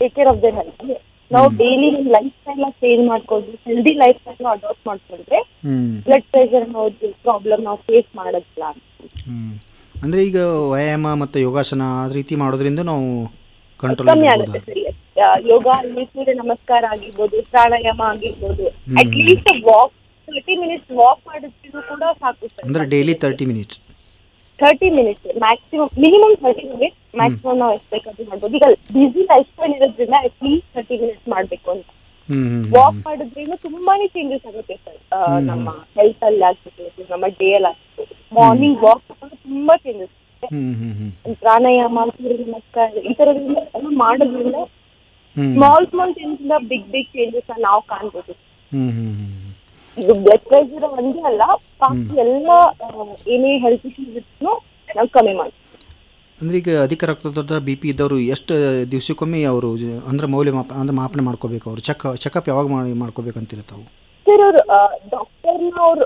Take care of their health ನಾವು daily ನಿಮ್ lifestyle change ಮಾಡ್ಕೊಂಡು ಹೆಲ್ದಿ ಲೈಫ್ ಸ್ಟೈಲ್ ಅಡಾಪ್ಟ್ ಮಾಡ್ಕೊಂಡ್ರೆ hmm blood pressure ಅನ್ನೋದು problem ನಾವು ಫೇಸ್ ಮಾಡೋದಿಲ್ಲ ಹ್ಮ್ ಅಂದ್ರೆ ಈಗ ವ್ಯಾಯಾಮ ಮತ್ತು ಯೋಗಾಸನ ಆ ರೀತಿ ಮಾಡೋದ್ರಿಂದ ನಾವು ಕಂಟ್ರೋಲ್ ಕಮ್ಮಿ ಆಗುತ್ತೆ ಸರಿ ಆ, ಯೋಗ ಅಲ್ಲಿ ಸೂರ್ಯ ನಮಸ್ಕಾರ ಆಗಿರ್ಬೋದು ಪ್ರಾಣಾಯಾಮ ಆಗಿರ್ಬೋದು hmm. At least walk thirty minutes walk ಮಾಡಿದ್ರು ಕೂಡ ಸಾಕು ಸರ್ ಅಂದ್ರೆ daily thirty minutes thirty minutes maximum minimum thirty minutes maximum ನಾವು ಎಷ್ಟು ಬೇಕಾದ್ರೂ ಮಾಡ್ಬೋದು ಈಗ ಬಿಸಿ ಲೈಫ್ ಸ್ಟೈಲ್ ಇರೋದ್ರಿಂದ ಅಟ್ ಲೀಸ್ಟ್ ಥರ್ಟಿ ಮಿನಿಟ್ಸ್ ಮಾಡ್ಬೇಕು ಅಂತ ಹ್ಮ್ ಹ್ಮ್ ವಾಕ್ ಮಾಡೋದ್ರಿಂದ ತುಂಬಾನೇ ಚೇಂಜಸ್ ಆಗುತ್ತೆ ಸರ್ ಹ್ಮ್. ನಮ್ಮ ಹೆಲ್ತ್ ಅಲ್ಲಿ ಆಗ್ತಿರ್ಬೋದು ನಮ್ಮ ಡೇ ಅಲ್ಲಿ ಆಗ್ತಿರ್ಬೋದು ಮಾರ್ನಿಂಗ್ ವಾಕ್ ತುಂಬಾ changes hmm hmm hmm pranayama surya namaskar ಈ ತರದ್ರಿಂದ ಎಲ್ಲ ಮಾಡೋದ್ರಿಂದ ಹ್ಮ್ ಸ್ಮಾಲ್ ಸ್ಮಾಲ್ ಚೇಂಜಸ್ ಇಂದ ಬಿಗ್ ಬಿಗ್ ಚೇಂಜಸ್ ನಾವು ಕಾಣ್ಬೋದು ಹ್ಮ್ ಹ್ಮ್ ಹ್ಮ್ ಇದು ಬ್ಲಡ್ ಪ್ರೆಷರ್ ಒಂದೇ ಅಲ್ಲ ಬಾಕಿ ಎಲ್ಲ ಆ, ಏನೇ ಹೆಲ್ತ್ ಇಶ್ಯೂಸ್ ಇದ್ರು ನಾವು ಕಮ್ಮಿ ಮಾಡ್ತೀವಿ ಅಂದ್ರೆ ಈಗ ಅಧಿಕ ರಕ್ತದೊತ್ತಡ ಬಿ ಪಿ ಇದ್ದವರು ಎಷ್ಟು ದಿವಸಕ್ಕೊಮ್ಮೆ ಅವರು ಅಂದ್ರೆ ಮೌಲ್ಯ ಮಾಪ ಅಂದ್ರೆ ಮಾಪನೆ ಮಾಡ್ಕೋಬೇಕು ಅವರು ಚೆಕ್ ಚೆಕಪ್ ಯಾವಾಗ ಮಾಡಿ ಮಾಡ್ಕೋಬೇಕಂತೀರ ತಾವು ಸರ್ ಅವರು ಡಾಕ್ಟರ್ನ ಅವರು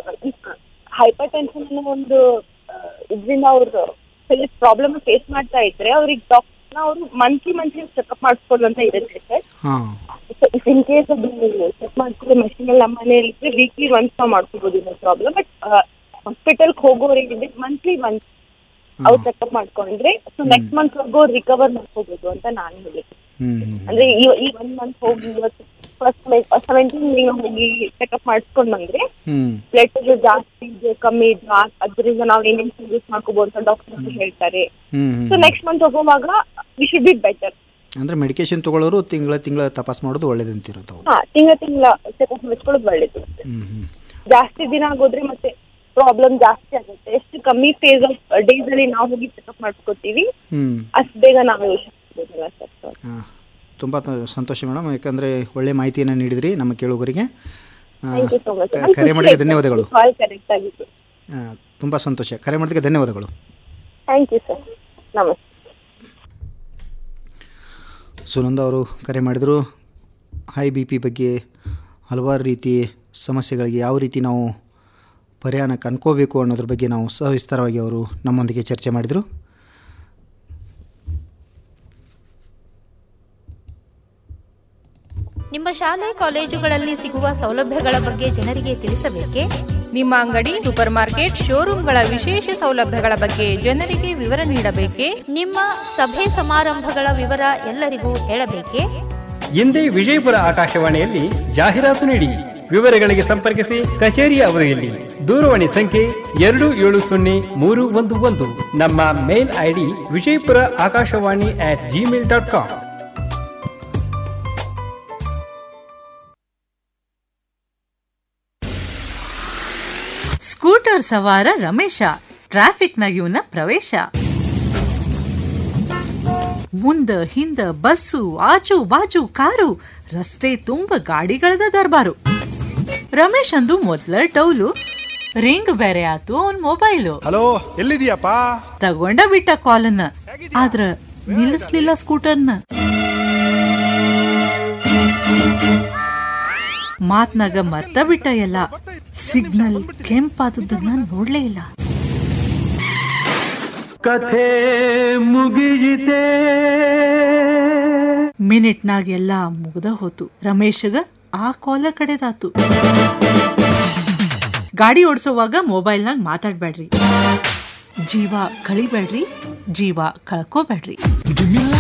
ಹೈಪರ್ ಟೆನ್ಷನ್ ಅನ್ನೋ ಒಂದು ಇದರಿಂದ ಅವರು ಪ್ರಾಬ್ಲಮ್ ಫೇಸ್ ಮಾಡ್ತಾ ಇದ್ರೆ ಅವ್ರಿಗೆ ಡಾಕ್ಟರ್ನ ಅವರು ಮಂತ್ಲಿ ಮಂತ್ಲಿ ಚೆಕಪ್ ಮಾಡಿಸ್ಕೊಳ್ಳು ಅಂತ ಇರುತ್ತೆ ಸರ್ ಹಾಂ ಇಫ್ ಇನ್ ಕೇಸ್ ಅದು ಚೆಕ್ ಮಾಡ್ಕೊಳ್ಳೋ ಮಷಿನ್ ಎಲ್ಲ ಮನೇಲಿ ಇದ್ರೆ ವೀಕ್ಲಿ ಒನ್ಸ್ ನಾವು ಮಾಡ್ಕೋಬಹುದು ಇನ್ನೋ ಪ್ರಾಬ್ಲಮ್ ಬಟ್ ಹಾಸ್ಪಿಟಲ್ಗೆ ಹೋಗೋರಿಗೆ ಮಂತ್ಲಿ ಒನ್ಸ್ ಅವ್ರು ಚೆಕಪ್ ಮಾಡ್ಕೊಂಡ್ರೆ ಸೊ ನೆಕ್ಸ್ಟ್ ಮಂತ್ ವರ್ಗು ರಿಕವರ್ ಮಾಡ್ಕೋಬಹುದು ಅಂತ ನಾನು ಹೇಳಿದ್ದೆ ಹ್ಮ್ ಹ್ಮ್ ಅಂದ್ರೆ ಈ ಈ ಒನ್ ಮಂತ್ ಹೋಗಿ ಇವತ್ತು ಫಸ್ಟ್ ಸೆವೆಂಟೀನ್ ಹೋಗಿ ಚೆಕಪ್ ಮಾಡಿಸ್ಕೊಂಡ್ ಬಂದ್ರೆ ಹ್ಮ್ ಬ್ಲಡ್ ಪ್ರೆಷರ್ ಜಾಸ್ತಿ ಇದೆ ಕಮ್ಮಿ ಇದೆ ಆ- ಅದರಿಂದ ನಾವು ಏನೇನು ಚೇಂಜಸ್ ಮಾಡ್ಕೋಬಹುದು ಅಂತ ಡಾಕ್ಟರ್ ಹೇಳ್ತಾರೆ hmm so hmm next month ಹೋಗುವಾಗ ವಿ ಶುಡ್ ಬಿ ಬೆಟರ್ ಅಂದ್ರೆ ಮೆಡಿಕೇಶನ್ ತಗೊಳ್ಳೋರು ತಿಂಗಳ ತಿಂಗಳ ತಪಾಸ್ ಮಾಡೋದು ಒಳ್ಳೇದಂತೀರ ತಾವು ಹಾ ತಿಂಗಳ ತಿಂಗಳ ಚೆಕಪ್ ಮಾಡಿಸ್ಕೊಳ್ಳೋದು ಒಳ್ಳೇದು ಹ್ಮ್ ಹ್ಮ್ ಜಾಸ್ತಿ ದಿನ ಆಗೋದ್ರೆ ಮತ್ತೆ ಪ್ರಾಬ್ಲಮ್ ಜಾಸ್ತಿ ಆಗುತ್ತೆ ಎಷ್ಟು ಕಮ್ಮಿ ಫೇಸ್ ಆಫ್ ಡೇಸ್ ಅಲ್ಲಿ ನಾವು ಹೋಗಿ ಚೆಕಪ್ ಮಾಡ್ಕೋತೀವಿ ಹ್ಮ್ ಅಷ್ಟು ಬೇಗ ನಾವು ಯೋಚಿಸ್ಬೋದಲ್ಲ ಸರ್ ಹಾಂ ತುಂಬ ಸಂತೋಷ ಮೇಡಮ್ ಯಾಕಂದರೆ ಒಳ್ಳೆ ಮಾಹಿತಿಯನ್ನು ನೀಡಿದ್ರಿ ನಮ್ಮ ಕೇಳುಗರಿಗೆ ಆ, ಥ್ಯಾಂಕ್ ಯು ಸೊ ಮಚ್ ಕ- ಕರೆ ಮಾಡಿದ ಧನ್ಯವಾದಗಳು ಕಾಲ್ ಕರೆಕ್ಟ್ ಆಗಿತ್ತು ತುಂಬ ಸಂತೋಷ ಕರೆ ಮಾಡಿದ್ದಕ್ಕೆ ಧನ್ಯವಾದಗಳು ಥ್ಯಾಂಕ್ ಯು ಸರ್ ನಮಸ್ತೆ ಸುನಂದ ಅವರು ಕರೆ ಮಾಡಿದರು ಹೈ ಬಿ ಪಿ ಬಗ್ಗೆ ಹಲವಾರು ರೀತಿ ಸಮಸ್ಯೆಗಳಿಗೆ ಯಾವ ರೀತಿ ನಾವು ಪರಿಹಾರ ಕಂಡ್ಕೋಬೇಕು ಅನ್ನೋದ್ರ ಬಗ್ಗೆ ನಾವು ಸವಿಸ್ತಾರವಾಗಿ ಅವರು ನಮ್ಮೊಂದಿಗೆ ಚರ್ಚೆ ಮಾಡಿದರು ನಿಮ್ಮ ಶಾಲೆ ಕಾಲೇಜುಗಳಲ್ಲಿ ಸಿಗುವ ಸೌಲಭ್ಯಗಳ ಬಗ್ಗೆ ಜನರಿಗೆ ತಿಳಿಸಬೇಕೇ ನಿಮ್ಮ ಅಂಗಡಿ ಸೂಪರ್ ಮಾರ್ಕೆಟ್ ಶೋರೂಮ್ಗಳ ವಿಶೇಷ ಸೌಲಭ್ಯಗಳ ಬಗ್ಗೆ ಜನರಿಗೆ ವಿವರ ನೀಡಬೇಕೇ ನಿಮ್ಮ ಸಭೆ ಸಮಾರಂಭಗಳ ವಿವರ ಎಲ್ಲರಿಗೂ ಹೇಳಬೇಕೇ ಎಂದೇ ವಿಜಯಪುರ ಆಕಾಶವಾಣಿಯಲ್ಲಿ ಜಾಹೀರಾತು ನೀಡಿ ವಿವರಗಳಿಗೆ ಸಂಪರ್ಕಿಸಿ ಕಚೇರಿಯ ಅವಧಿಯಲ್ಲಿ ದೂರವಾಣಿ ಸಂಖ್ಯೆ ಎರಡು ಏಳು ಸೊನ್ನೆ ಮೂರು ಒಂದು ಒಂದು ನಮ್ಮ mail ID Vijayapura Akashvani at gmail dot com scooter ಸವಾರ ರಮೇಶ ಟ್ರಾಫಿಕ್ನಾಗ ಇವನ ಪ್ರವೇಶ ಮುಂದ ಹಿಂದ ಬಸ್ಸು ಆಜು ಬಾಜು ಕಾರು ರಸ್ತೆ ತುಂಬ ಗಾಡಿಗಳದ ದರ್ಬಾರು ರಮೇಶ್ ಅಂದು ಮೊದ್ಲ ಡೌಲು ರಿಂಗ್ ಬೇರೆ ಆತು ಅವನ್ ಮೊಬೈಲು ಹಲೋ ಎಲ್ಲಿದೀಯಪ್ಪ ತಗೊಂಡ ಬಿಟ್ಟ ಕಾಲನ್ನ ಆದ್ರ ನಿಲ್ಲಿಸ್ಲಿಲ್ಲ ಸ್ಕೂಟರ್ನ ಮಾತ್ನಾಗ ಮರ್ತ ಬಿಟ್ಟ ಎಲ್ಲ ಸಿಗ್ನಲ್ ಕೆಂಪಾದದ್ದನ್ನ ನೋಡ್ಲೇ ಇಲ್ಲ ಕಥೆ ಮುಗಿಯಿತೆ ಮಿನಿಟ್ನಾಗ ಎಲ್ಲ ಮುಗ್ದ ಹೋತು ರಮೇಶಗ ಆ ಕಾಲ ಕಡೆದಾತು ಗಾಡಿ ಓಡಿಸೋವಾಗ ಮೊಬೈಲ್ನಾಗ ಮಾತಾಡ್ಬೇಡ್ರಿ ಜೀವ ಕಳಿಬೇಡ್ರಿ ಜೀವ ಕಳ್ಕೋಬೇಡ್ರಿ